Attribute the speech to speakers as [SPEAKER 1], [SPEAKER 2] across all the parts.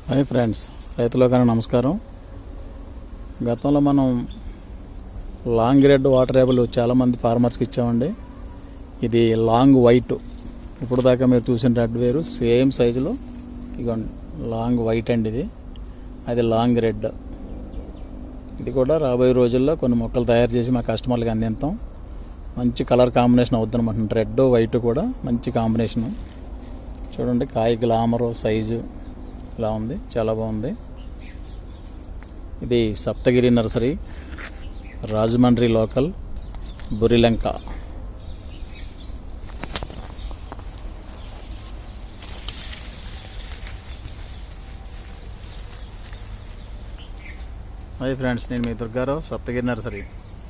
[SPEAKER 1] hi friends రైతులోకైనా నమస్కారం గతంలో మనం లాంగ్ రెడ్ వాటర్ ఏబుల్ చాలామంది ఫార్మర్స్కి ఇచ్చామండి ఇది లాంగ్ వైట్ ఇప్పుడు దాకా మీరు చూసిన రెడ్ వేరు సేమ్ సైజులో ఇగోండి లాంగ్ వైట్ అండి ఇది అది లాంగ్ రెడ్ ఇది కూడా రాబోయే రోజుల్లో కొన్ని మొక్కలు తయారు చేసి మా కస్టమర్లకు అందిస్తాం మంచి కలర్ కాంబినేషన్ అవుతుంది అనమాట రెడ్ వైట్ కూడా మంచి కాంబినేషను చూడండి కాయ గ్లామరు సైజు ఇలా ఉంది చాలా బాగుంది ఇది Saptagiri nursery Rajahmundry local Burilanka hi friends నేను మీ దుర్గారావు సప్తగిరి నర్సరీ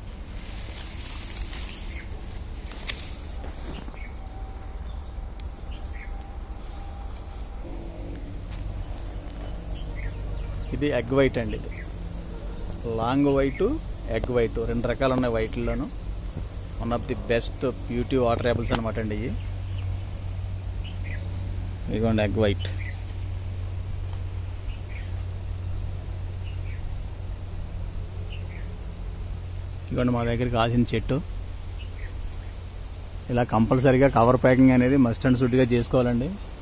[SPEAKER 1] ఇది ఎగ్ వైట్ అండి ఇది లాంగ్ వైట్ ఎగ్ వైట్ రెండు రకాలు ఉన్నాయి వైట్లోను one of the best beauty water apples అనమాట అండి ఇవి ఇదిగోండి ఎగ్ వైట్ ఇదిగోండి మా దగ్గరికి కాసిన చెట్టు ఇలా కంపల్సరీగా కవర్ ప్యాకింగ్ అనేది మస్ట్ అండ్ సుడ్గా చేసుకోవాలండి